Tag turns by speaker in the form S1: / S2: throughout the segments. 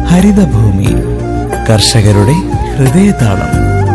S1: ഹരിതഭൂമി കർഷകരുടെ ഹൃദയതാളം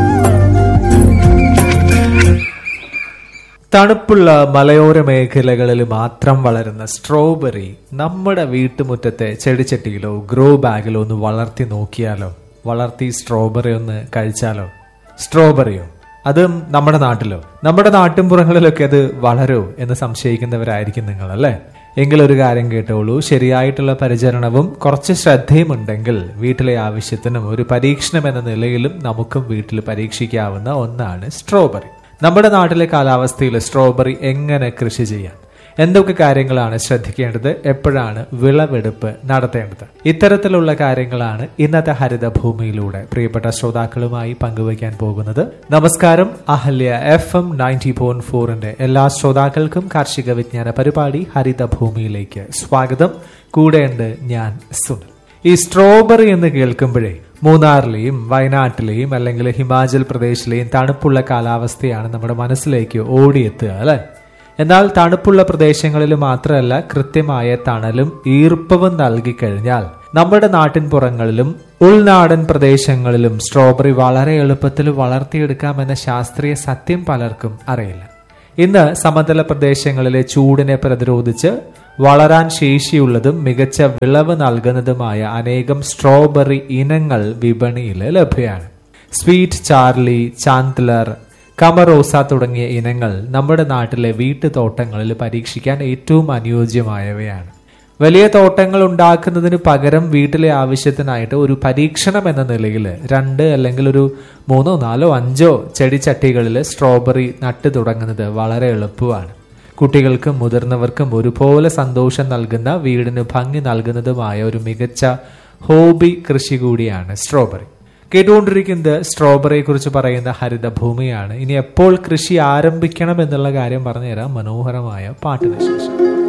S2: തണുപ്പുള്ള മലയോര മേഖലകളിൽ മാത്രം വളരുന്ന സ്ട്രോബെറി നമ്മുടെ വീട്ടുമുറ്റത്തെ ചെടിച്ചട്ടിയിലോ ഗ്രോ ബാഗിലോ ഒന്ന് വളർത്തി നോക്കിയാലോ വളർത്തി സ്ട്രോബെറി ഒന്ന് കഴിച്ചാലോ സ്ട്രോബെറിയോ അതും നമ്മുടെ നാട്ടിലോ നമ്മുടെ നാട്ടിൻപുറങ്ങളിലൊക്കെ അത് വളരോ എന്ന് സംശയിക്കുന്നവരായിരിക്കും നിങ്ങൾ അല്ലേ എങ്കിലൊരു കാര്യം കേട്ടോളൂ ശരിയായിട്ടുള്ള പരിചരണവും കുറച്ച് ശ്രദ്ധയും ഉണ്ടെങ്കിൽ വീട്ടിലെ ആവശ്യത്തിനും ഒരു പരീക്ഷണം എന്ന നിലയിലും നമുക്കും വീട്ടിൽ പരീക്ഷിക്കാവുന്ന ഒന്നാണ് സ്ട്രോബെറി നമ്മുടെ നാട്ടിലെ കാലാവസ്ഥയിൽ സ്ട്രോബെറി എങ്ങനെ കൃഷി ചെയ്യാം എന്തൊക്കെ കാര്യങ്ങളാണ് ശ്രദ്ധിക്കേണ്ടത് എപ്പോഴാണ് വിളവെടുപ്പ് നടത്തേണ്ടത് ഇത്തരത്തിലുള്ള കാര്യങ്ങളാണ് ഇന്നത്തെ ഹരിതഭൂമിയിലൂടെ പ്രിയപ്പെട്ട ശ്രോതാക്കളുമായി പങ്കുവയ്ക്കാൻ പോകുന്നത് നമസ്കാരം Ahalya F M ninety point ഫോറിന്റെ എല്ലാ ശ്രോതാക്കൾക്കും കാർഷിക വിജ്ഞാന പരിപാടി ഹരിതഭൂമിയിലേക്ക് സ്വാഗതം കൂടെയുണ്ട് ഞാൻ സുനിൽ ഈ സ്ട്രോബെറി എന്ന് കേൾക്കുമ്പോഴേ മൂന്നാറിലെയും വയനാട്ടിലെയും അല്ലെങ്കിൽ ഹിമാചൽ പ്രദേശിലെയും തണുപ്പുള്ള കാലാവസ്ഥയാണ് നമ്മുടെ മനസ്സിലേക്ക് ഓടിയെത്തുക അല്ലെ എന്നാൽ തണുപ്പുള്ള പ്രദേശങ്ങളിൽ മാത്രമല്ല കൃത്യമായ തണലും ഈർപ്പവും നൽകി കഴിഞ്ഞാൽ നമ്മുടെ നാട്ടിൻപുറങ്ങളിലും ഉൾനാടൻ പ്രദേശങ്ങളിലും സ്ട്രോബെറി വളരെ എളുപ്പത്തിൽ വളർത്തിയെടുക്കാമെന്ന ശാസ്ത്രീയ സത്യം പലർക്കും അറിയില്ല ഇന്ന് സമതല പ്രദേശങ്ങളിലെ ചൂടിനെ പ്രതിരോധിച്ച് വളരാൻ ശേഷിയുള്ളതും മികച്ച വിളവ് നൽകുന്നതുമായ അനേകം സ്ട്രോബെറി ഇനങ്ങൾ വിപണിയിൽ ലഭ്യമാണ് സ്വീറ്റ് ചാർലി ചാന്ത്ലർ കമറോസ തുടങ്ങിയ ഇനങ്ങൾ നമ്മുടെ നാട്ടിലെ വീട്ടുതോട്ടങ്ങളിൽ പരീക്ഷിക്കാൻ ഏറ്റവും അനുയോജ്യമായവയാണ് വലിയ തോട്ടങ്ങൾ ഉണ്ടാക്കുന്നതിന് പകരം വീട്ടിലെ ആവശ്യത്തിനായിട്ട് ഒരു പരീക്ഷണം എന്ന നിലയിൽ രണ്ട് അല്ലെങ്കിൽ ഒരു മൂന്നോ നാലോ അഞ്ചോ ചെടിച്ചട്ടികളിൽ സ്ട്രോബെറി നട്ടു തുടങ്ങുന്നത് വളരെ എളുപ്പമാണ് കുട്ടികൾക്കും മുതിർന്നവർക്കും ഒരുപോലെ സന്തോഷം നൽകുന്ന വീടിന് ഭംഗി നൽകുന്നതുമായ ഒരു മികച്ച ഹോബി കൃഷി കൂടിയാണ് സ്ട്രോബെറി കേട്ടുകൊണ്ടിരിക്കുന്നത് സ്ട്രോബെറിയെ കുറിച്ച് പറയുന്ന ഹരിതഭൂമിയാണ് ഇനി എപ്പോൾ കൃഷി ആരംഭിക്കണം എന്നുള്ള കാര്യം പറഞ്ഞുതരാം മനോഹരമായ പാട്ടിന് ശേഷം